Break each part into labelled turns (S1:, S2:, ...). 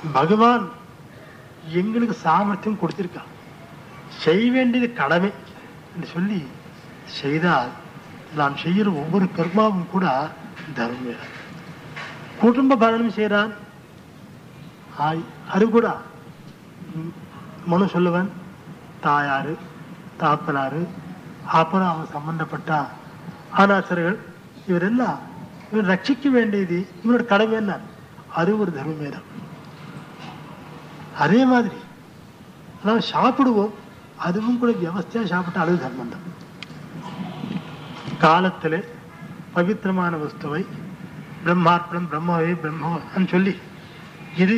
S1: பகவான் எங்களுக்கு சாமர்த்தியம் கொடுத்திருக்கான் செய்ய வேண்டியது கடமை என்று சொல்லி செய்தால் நாம் செய்கிற ஒவ்வொரு கர்மாவும் கூட தர்மம் குடும்ப பலனும் செய்கிறான் ஆய் அது கூட ம், மனு சொல்லுவன் தாயாரு தாப்பனாரு அப்புறம் அவன் சம்பந்தப்பட்ட அனாசர்கள் இவரெல்லாம் இவர் ரட்சிக்க வேண்டியது இவரோட கடமை என்ன அது ஒரு தர்மமே தான் அதே மாதிரி நாம் சாப்பிடுவோம் அதுவும் கூட வியவஸ்தையா சாப்பிட்டா அது தர்மம் தான் காலத்திலே பவித்திரமான வஸ்துவை பிரம்மார்ப்பணம் பிரம்மவே பிரம்மன்னு சொல்லி இது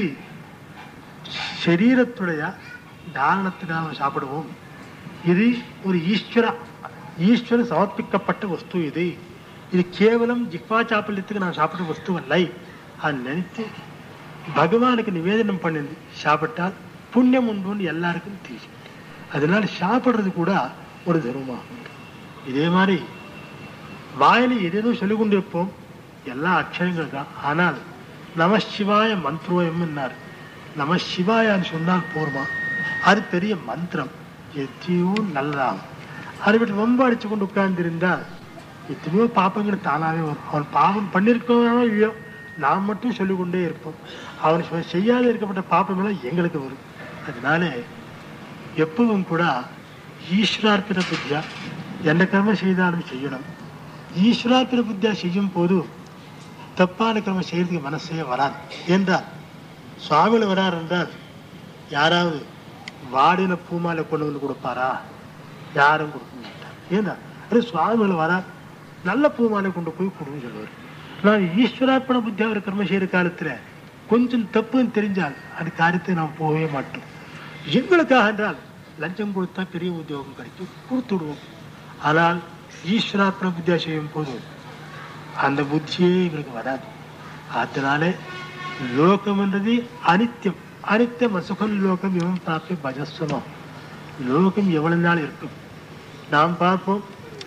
S1: சரீரத்துடைய தாரணத்துக்காக சாப்பிடுவோம் இது ஒரு ஈஸ்வர ஈஸ்வர சமர்ப்பிக்கப்பட்ட வஸ்து இது இது கேவலம் ஜிஹ்வா சாப்பிடத்துக்கு நான் சாப்பிட்ற வஸ்து அல்ல அது நினைத்து பகவானுக்கு நிவேதனம் பண்ணி சாப்பிட்டால் புண்ணியம் உண்டுன்னு எல்லாருக்கும் தெரியும் அதனால சாப்பிடுறது கூட ஒரு தர்மமாகும் இதே மாதிரி வாயில எதேதோ சொல்லிக் கொண்டிருப்போம் எல்லா அக்ஷரங்கள் தான் ஆனால் நம சிவாய மந்திரோயம் என்னார் நம சிவாயான்னு சொன்னால் போர்மா அது பெரிய மந்திரம் எத்தனையோ நல்லதாகும் அதை விட்டு ரொம்ப அடிச்சு கொண்டு உட்கார்ந்திருந்தால் எத்தனையோ பாப்பங்கள் தானாவே வரும் அவன் பாவம் பண்ணியிருக்கோ இல்லையோ நாம் மட்டும் சொல்லிக்கொண்டே இருப்போம் அவன் சொ- செய்யாத இருக்கப்பட்ட பாப்பம் எல்லாம் எங்களுக்கு வரும் அதனால எப்பவும் கூட ஈஸ்வரார்ப்பித புத்தியா எந்த கர்மம் செய்தாலும் செய்யணும் ஈஸ்வரார்ப்பித புத்தியா செய்யும் போது தப்பான கர்மம் செய்யறதுக்கு மனசே வராது என்றால் சுவாமிகள் வரார் என்றால் யாராவது வாடின பூமாலை கொண்டு வந்து கொடுப்பாரா யாரும் கொடுக்க மாட்டார் ஏன்னா அது சுவாமிகள் வரார் நல்ல பூமாலை கொண்டு போய் கொடுன்னு சொல்லுவார் நான் ஈஸ்வரார்ப்பண புத்தியா ஒரு கர்மம் செய்யற காலத்துல கொஞ்சம் தப்புன்னு தெரிஞ்சால் அந்த காரியத்தை நாம் போகவே மாட்டோம் எங்களுக்காக என்றால் லஞ்சம் கொடுத்தா பெரிய உத்தியோகம் கிடைக்கும் கொடுத்துடுவோம் ஆனால் ஈஸ்வரார்ப்பண புத்தியா செய்யும் போது அந்த புத்தியே எங்களுக்கு வராது அதனாலே லோகம் என்றது அனித்தியம் அனித்தியம் அசுகம் லோகம் இவன் பிராப்தி பஜஸ்வமம் லோகம் எவ்வளவு நாள் இருக்கும் நாம் பார்ப்போம்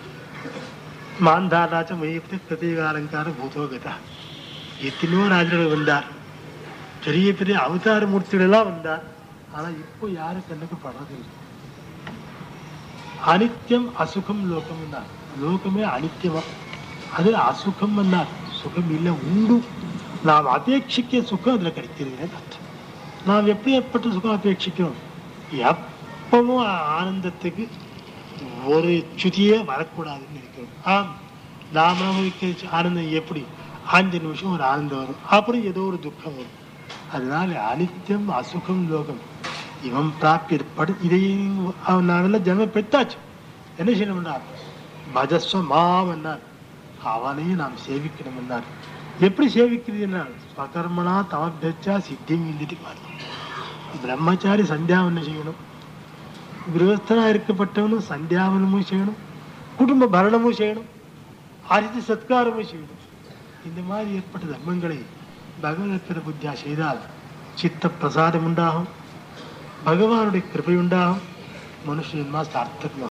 S1: மாந்தாராஜ மையத்தை பிரதீக அலங்கார பூதோகதா எத்தனையோ ராஜர்கள் வந்தார் பெரிய பெரிய அவதார மூர்த்திகள் எல்லாம் வந்தார் ஆனா இப்போ யாரு கண்ணுக்கு படுறது இல்லை அனித்தியம் அசுகம் லோகம் என்னார் லோகமே அனித்தியமா அது அசுகம் என்னார் சுகம் இல்லை உண்டு நாம் அபேட்சிக்க சுகம் அதுல கிடைக்கிறது அர்த்தம் நாம் எப்படி எப்பட்ட சுகம் அபேட்சிக்கிறோம் எப்பவும் ஆனந்தத்துக்கு ஒரு சுதியே வரக்கூடாதுன்னு நினைக்கிறோம் ஆம் நாம் அனுபவிக்க ஆனந்தம் எப்படி அஞ்சு நிமிஷம் ஒரு ஆனந்தம் வரும் அப்புறம் ஏதோ ஒரு துக்கம் வரும் அதனால அனித்தியம் அசுகம் லோகம் இவன் பிராப்தி ஏற்படு இதையும் அவன் நாவெல்லாம் ஜென்ம பெற்றாச்சு என்ன செய்யணும்னார் பஜஸ்வ மாம் என்னார் அவனையும் நாம் சேவிக்கணும் என்னார் எப்படி சேவிக்கிறது என்றால் ஸ்வகர்மனா தமபெச்சா சித்தியும் இல்லிட்டு பிரம்மச்சாரி சந்தியாவனம் செய்யணும் கிரகஸ்தனா இருக்கப்பட்டவனும் சந்தியாவனமும் செய்யணும் குடும்ப பரணமும் செய்யணும் அதிதி சத்காரமும் செய்யணும் இந்த மாதிரி ஏற்பட்ட தர்மங்களை பகவத் புத்தியா செய்தால் சித்த பிரசாதம் உண்டாகும் பகவானுடைய கிருபை உண்டாகும் மனுஷன்மா சார்த்தகம்